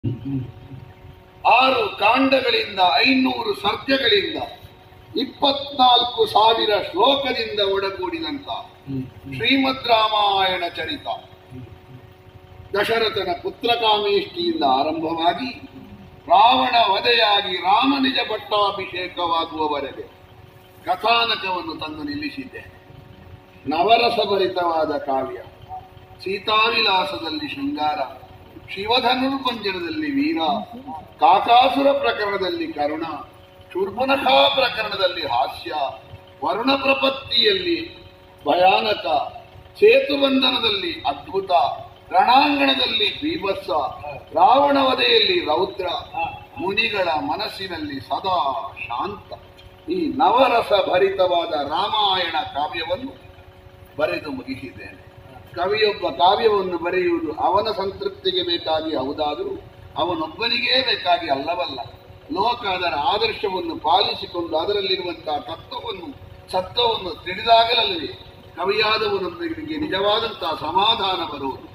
ಆರು ಕಾಂಡಗಳಿಂದ ಐನೂರು ಸರ್ಗಗಳಿಂದ ಇಪ್ಪತ್ನಾಲ್ಕು ಸಾವಿರ ಶ್ಲೋಕದಿಂದ ಒಡಗೂಡಿದಂತ ಶ್ರೀಮದ್ ರಾಮಾಯಣ ಚರಿತ ದಶರಥನ ಪುತ್ರಕಾಮೇಷ್ಟಿಯಿಂದ ಆರಂಭವಾಗಿ ರಾವಣ ವಧೆಯಾಗಿ ರಾಮ ನಿಜ ಪಟ್ಟಾಭಿಷೇಕವಾಗುವವರೆಗೆ ಕಥಾನಕವನ್ನು ತಂದು ನಿಲ್ಲಿಸಿದ್ದೆ ನವರಸಭರಿತವಾದ ಕಾವ್ಯ ಸೀತಾವಿಲಾಸದಲ್ಲಿ ಶೃಂಗಾರ ಶಿವಧನುರ್ಭಂಜನದಲ್ಲಿ ವೀರ ಕಾಕಾಸುರ ಪ್ರಕರಣದಲ್ಲಿ ಕರುಣ ಶೂರ್ಪನಖಾ ಪ್ರಕರಣದಲ್ಲಿ ಹಾಸ್ಯ ವರುಣ ಪ್ರಪತ್ತಿಯಲ್ಲಿ ಭಯಾನಕ ಸೇತುಬಂಧನದಲ್ಲಿ ಅದ್ಭುತ ರಣಾಂಗಣದಲ್ಲಿ ಬೀಭತ್ಸ ರಾವಣ ವಧೆಯಲ್ಲಿ ರೌದ್ರ ಮುನಿಗಳ ಮನಸ್ಸಿನಲ್ಲಿ ಸದಾ ಶಾಂತ ಈ ನವರಸ ಭರಿತವಾದ ರಾಮಾಯಣ ಕಾವ್ಯವನ್ನು ಬರೆದು ಮುಗಿಸಿದ್ದೇನೆ ಕವಿಯೊಬ್ಬ ಕಾವ್ಯವನ್ನು ಬರೆಯುವುದು ಅವನ ಸಂತೃಪ್ತಿಗೆ ಬೇಕಾಗಿ ಹೌದಾದರೂ ಅವನೊಬ್ಬನಿಗೇ ಬೇಕಾಗಿ ಅಲ್ಲವಲ್ಲ ಲೋಕ ಅದರ ಆದರ್ಶವನ್ನು ಪಾಲಿಸಿಕೊಂಡು ಅದರಲ್ಲಿರುವಂತಹ ತತ್ವವನ್ನು ಸತ್ವವನ್ನು ತಿಳಿದಾಗಲಲ್ಲವೇ ಕವಿಯಾದವನೊಬ್ಬನಿಗೆ ನಿಜವಾದಂತಹ ಸಮಾಧಾನ ಬರುವುದು